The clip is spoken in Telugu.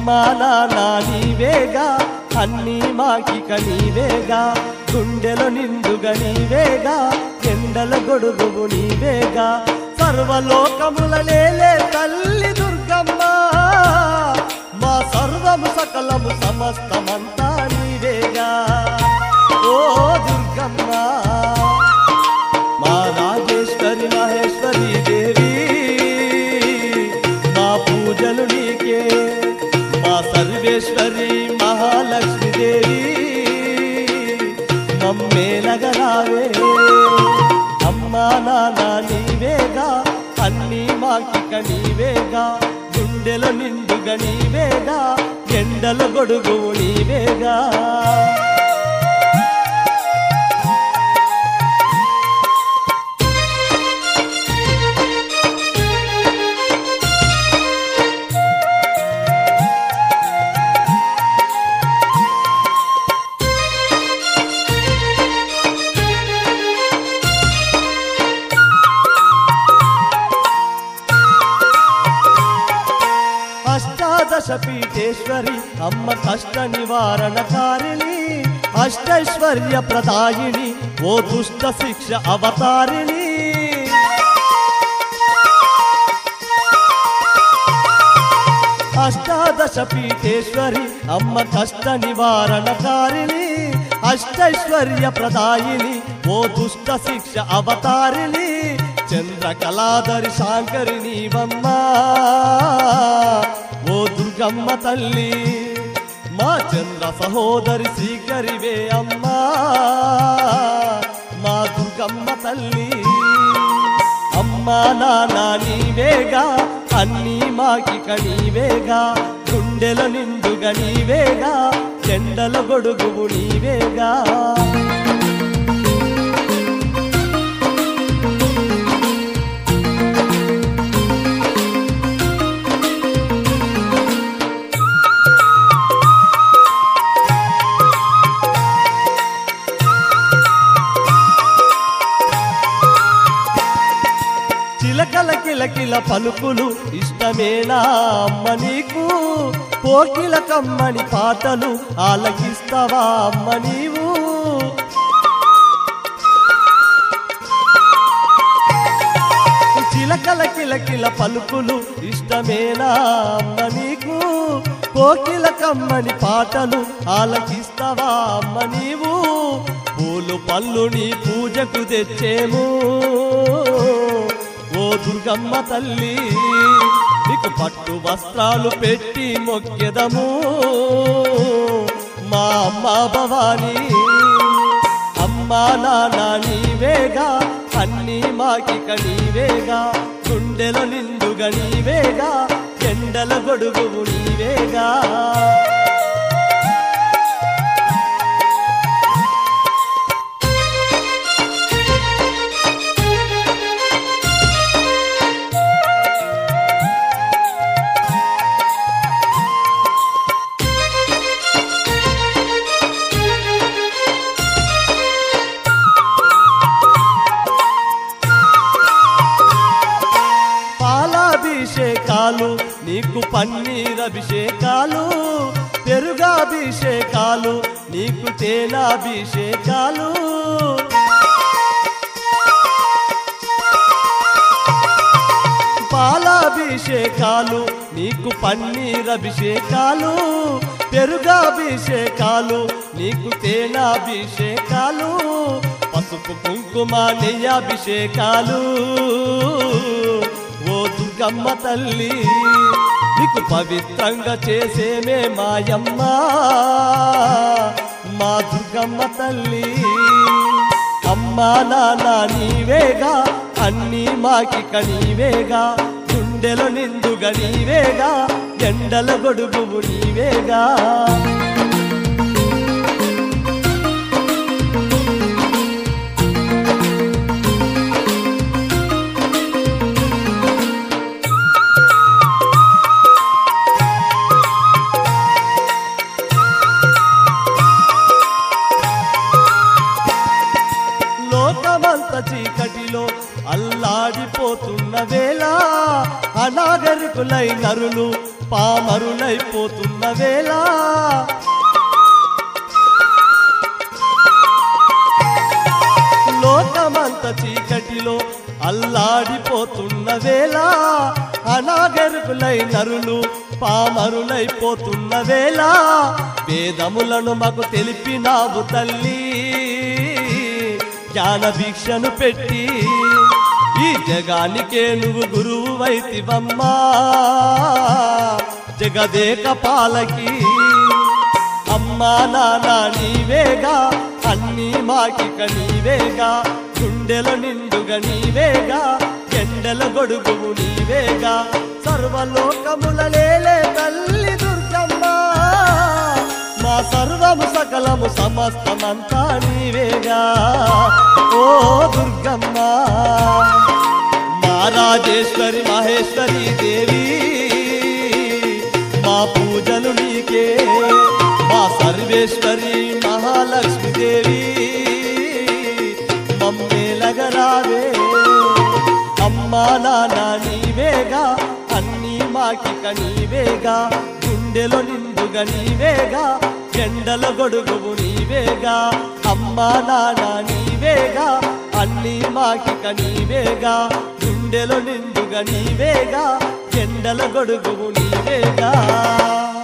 అమ్మా నాన్న నీవేగా అన్నీ మాకిక నీవేగా గుండెలో నిండుగా నీవేగా ఎండల గొడుగు నీవేగా సర్వలోకముల లేలే తల్లి దుర్గమ్మ మా సర్వము సకలము సమస్తమంతా నీవేగా ఓ దుర్గమ్మ మా రాజేశ్వరి మహేశ్వరి దేవి మా పూజలు నీకే మా సర్వేశ్వరి మహాలక్ష్మి దేవి మమ్మేలగరావే అమ్మా నాన్న నీవేగా అన్నీ మాకిక నీవేగా గుండెలో నిండుగా నీవేగా ఎండల గొడుగు నీవేగా అష్టాదశ పీఠేశ్వరి అమ్మ కష్ట నివారణ కారిణి అష్టైశ్వర్య ప్రదాయిని ఓ దుష్ట శిక్ష అవతారిణి అష్టాదశ పీఠేశ్వరి అమ్మ కష్ట నివారణ కారిణి అష్టైశ్వర్య ప్రదాయిని ఓ దుష్ట శిక్ష అవతారిణి చంద్రకళాధరి శాంకరి నీవమ్మా ఓ దుర్గమ్మ తల్లి మా చంద్ర సహోదరి శ్రీకరివే అమ్మా మా దుర్గమ్మ తల్లి అమ్మా నాన్న నీవేగా అన్నీ మాకిక నీవేగా గుండెల నిండుగా నీవేగా చెండల గొడుగు నీవేగా చిలకల కిలకిల పలుకులు ఇష్టమేనా అమ్మ నీకు కోకిల కమ్మని పాటలు ఆలకిస్తావా అమ్మ నీవు చిలకల కిలకిల పలుకులు ఇష్టమేనా అమ్మ నీకు కోకిల కమ్మని పాటలు ఆలకిస్తావా అమ్మ నీవు పూలు పళ్ళు నీ పూజకు తెచ్చేము ఓ దుర్గమ్మ తల్లి నీకు పట్టు వస్త్రాలు పెట్టి మొక్కెదము మా అమ్మ భవానీ అమ్మా నాన్న నీవేగా అన్నీ మాకిక నీవేగా గుండెల నిండుగా నీవేగా ఎండల గొడుగు నీవేగా పాలాభిషేకాలు నీకు పన్నీర్ అభిషేకాలు పెరుగాభిషేకాలు నీకు తేనాభిషేకాలు పాలాభిషేకాలు నీకు పన్నీర్ అభిషేకాలు పెరుగాభిషేకాలు నీకు తేనాభిషేకాలు పసుపు కుంకుమ నెయ్యాభిషేకాలు ఓ దుర్గమ్మ తల్లి నీకు పవిత్రంగా చేసేమే మాయమ్మ మా దుర్గమ్మ తల్లి అమ్మా నాన్న నీవేగా అన్నీ మాకిక నీవేగా గుండెలో నిండుగా నీవేగా ఎండల గొడుగు నీవేగా లోకమంత చీకటిలో చీకటిలో అల్లాడిపోతున్న వేళ అనాగరికులై నరులు పామరులైపోతున్న వేళ లోకమంత చీకటిలో అల్లాడిపోతున్న వేళ అనాగరుకులై నరులు పామరులైపోతున్న వేళ వేదములను మాకు తెలిపినావు తల్లి జ్ఞాన భిక్షను పెట్టి ఈ జగానికే నువ్వు గురువు వైతివమ్మా జగదేక పాలకి అమ్మా నాన్న నీవేగా అన్నీ మాకిక నీవేగా గుండెల నిండుగా నీవేగా ఎండల గొడుగువు నీవేగా సర్వలోకముల లేలే తల్లి దుర్గమ్మ మా సర్వము సకలము సమస్తమంతా నీవేగా ఓ దుర్గమ్మ మా రాజేశ్వరి మహేశ్వరి దేవి మా పూజలు నీకే మా సర్వేశ్వరి మహాలక్ష్మి దేవి మమ్మేలగరావే అమ్మా నాన్న నీవేగా అన్నీ మాకిక నీవేగా గుండెలో నిండుగా నీవేగా ఎండల గొడుగువు నీవేగా అమ్మా నాన్న నీవేగా అన్నీ మాకిక నీవేగా గుండెలో నిండుగా నీవేగా ఎండల గొడుగువు నీవేగా